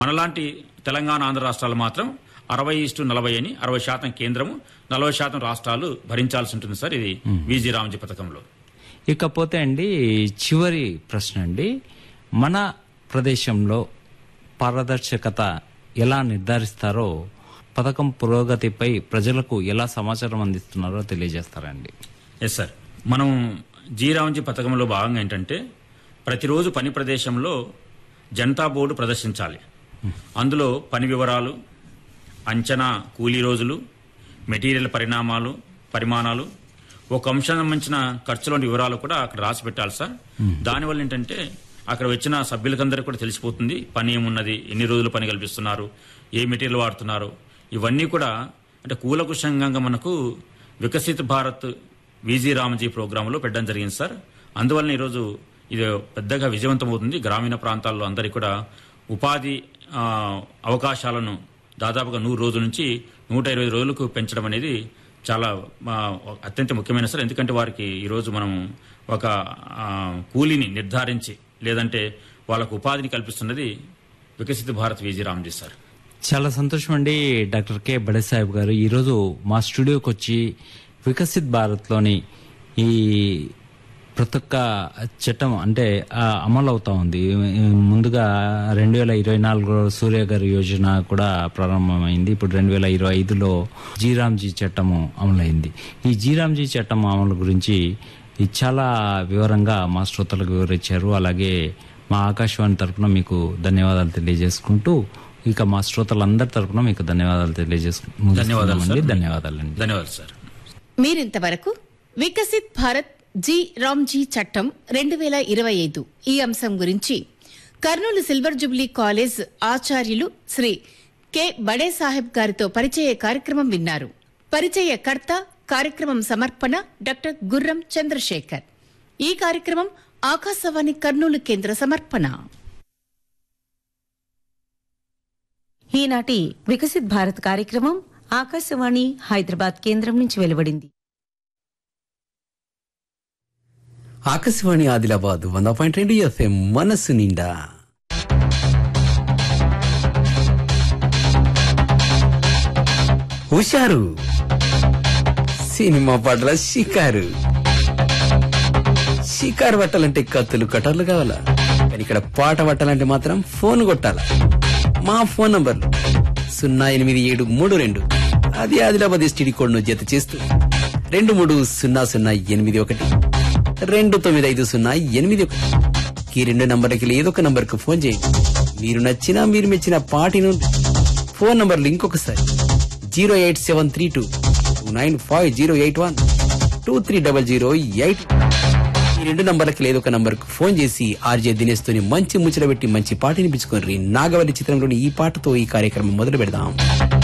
మనలాంటి తెలంగాణ ఆంధ్ర రాష్ట్రాలు మాత్రం అరవై ఇస్టు నలభై అని అరవై శాతం కేంద్రము నలభై శాతం రాష్ట్రాలు భరించాల్సి ఉంటుంది సార్ ఇది విజీ రామ్జీ పథకంలో ఇకపోతే అండి చివరి ప్రశ్న అండి మన ప్రదేశంలో పారదర్శకత ఎలా నిర్ధారిస్తారో పథకం పురోగతిపై ప్రజలకు ఎలా సమాచారం అందిస్తున్నారో తెలియజేస్తారండి ఎస్ సార్ మనం జీ రామ్జీ పథకంలో భాగంగా ఏంటంటే ప్రతిరోజు పని ప్రదేశంలో జనతా బోర్డు ప్రదర్శించాలి అందులో పని వివరాలు అంచనా కూలీ రోజులు మెటీరియల్ పరిణామాలు పరిమాణాలు ఒక అంశం సంబంధించిన ఖర్చులోని వివరాలు కూడా అక్కడ రాసి పెట్టాలి సార్ దానివల్ల ఏంటంటే అక్కడ వచ్చిన సభ్యులకందరికీ కూడా తెలిసిపోతుంది పని ఏమున్నది ఎన్ని రోజులు పని కల్పిస్తున్నారు ఏ మెటీరియల్ వాడుతున్నారు ఇవన్నీ కూడా అంటే కూలకుశంగా మనకు వికసిత్ భారత్ విజీ రామజీ ప్రోగ్రాంలో పెట్టడం జరిగింది సార్ అందువల్ల ఈరోజు ఇది పెద్దగా విజయవంతమవుతుంది గ్రామీణ ప్రాంతాల్లో అందరికీ కూడా ఉపాధి ఆ, అవకాశాలను దాదాపుగా నూరు రోజుల నుంచి నూట ఇరవై రోజులకు పెంచడం అనేది చాలా ఆ, అత్యంత ముఖ్యమైన సార్ ఎందుకంటే వారికి ఈరోజు మనం ఒక ఆ, కూలీని నిర్ధారించి లేదంటే వాళ్ళకు ఉపాధిని కల్పిస్తున్నది వికసిత భారత్ విజీ రామ్జీ సార్ చాలా సంతోషం అండి డాక్టర్ కె బడే సాహెబ్ గారు ఈరోజు మా స్టూడియోకి వచ్చి వికసిత్ భారత్లోని ఈ ప్రతి ఒక్క చట్టం అంటే ఆ, అమలు అవుతా ఉంది ముందుగా రెండు వేల ఇరవై నాలుగులో సూర్య గారి యోజన కూడా ప్రారంభమైంది ఇప్పుడు రెండు వేల ఇరవై ఐదులో జీరామ్జీ చట్టము అమలైంది ఈ జీరామ్జీ చట్టం అమలు గురించి ఇది చాలా వివరంగా మా శ్రోతలకు వివరించారు అలాగే మా ఆకాశవాణి తరపున మీకు ధన్యవాదాలు తెలియజేసుకుంటూ ఇక మా శ్రోతలందరి తరపున మీకు ధన్యవాదాలు తెలియజేసుకుంటూ ధన్యవాదాలు సార్. ధన్యవాదాలండి ధన్యవాదాలు సార్ మీరింతవరకు వికసిత్ భారత్ జీ రామ్జీ చట్టం రెండు వేల ఇరవై ఐదు ఈ అంశం గురించి కర్నూలు సిల్వర్ జూబ్లీ కాలేజ్ ఆచార్యులు శ్రీ కె బడే సాహెబ్ గారితో పరిచయ కార్యక్రమం విన్నారు పరిచయకర్త కార్యక్రమం సమర్పణ డాక్టర్ గుర్రం చంద్రశేఖర్ ఈ కార్యక్రమం ఆకాశవాణి కర్నూలు కేంద్ర సమర్పణ ఈనాటి వికసిత్ భారత్ కార్యక్రమం ఆకాశవాణి హైదరాబాద్ కేంద్రం నుంచి వెలువడింది ఆకాశవాణి ఆదిలాబాద్ వంద పాయింట్ రెండు ఎఫ్ఎం మనస్సు నిండా హుషారు సినిమా పాటల షికారు షికారు పట్టాలంటే కత్తులు కటర్లు కావాలా కానీ ఇక్కడ పాట పట్టాలంటే మాత్రం ఫోన్ కొట్టాలా మా ఫోన్ నంబర్లు సున్నా ఎనిమిది ఏడు మూడు రెండు అది ఆదిలాబాద్ ఎస్టీడీ కోడ్ ను జత చేస్తూ రెండు మూడు సున్నా సున్నా ఎనిమిది ఒకటి రెండు తొమ్మిది ఐదు సున్నా ఎనిమిది ఒకటి ఈ రెండు నంబర్లకి ఏదో ఒక నంబర్ కు ఫోన్ చేయండి మీరు నచ్చిన మీరు మెచ్చిన పాటి నుండి ఫోన్ నంబర్లు ఇంకొకసారి zero eight seven three two two nine five zero eight one two three double zero eight ఈ రెండు నంబర్లకి ఏదో ఒక నంబర్ కు ఫోన్ చేసి ఆర్జే దినేష్ తోని మంచి ముచ్చట పెట్టి మంచి పాట వినిపించుకొని నాగవల్లి చిత్రంలోని ఈ పాటతో ఈ కార్యక్రమం మొదలు పెడదాం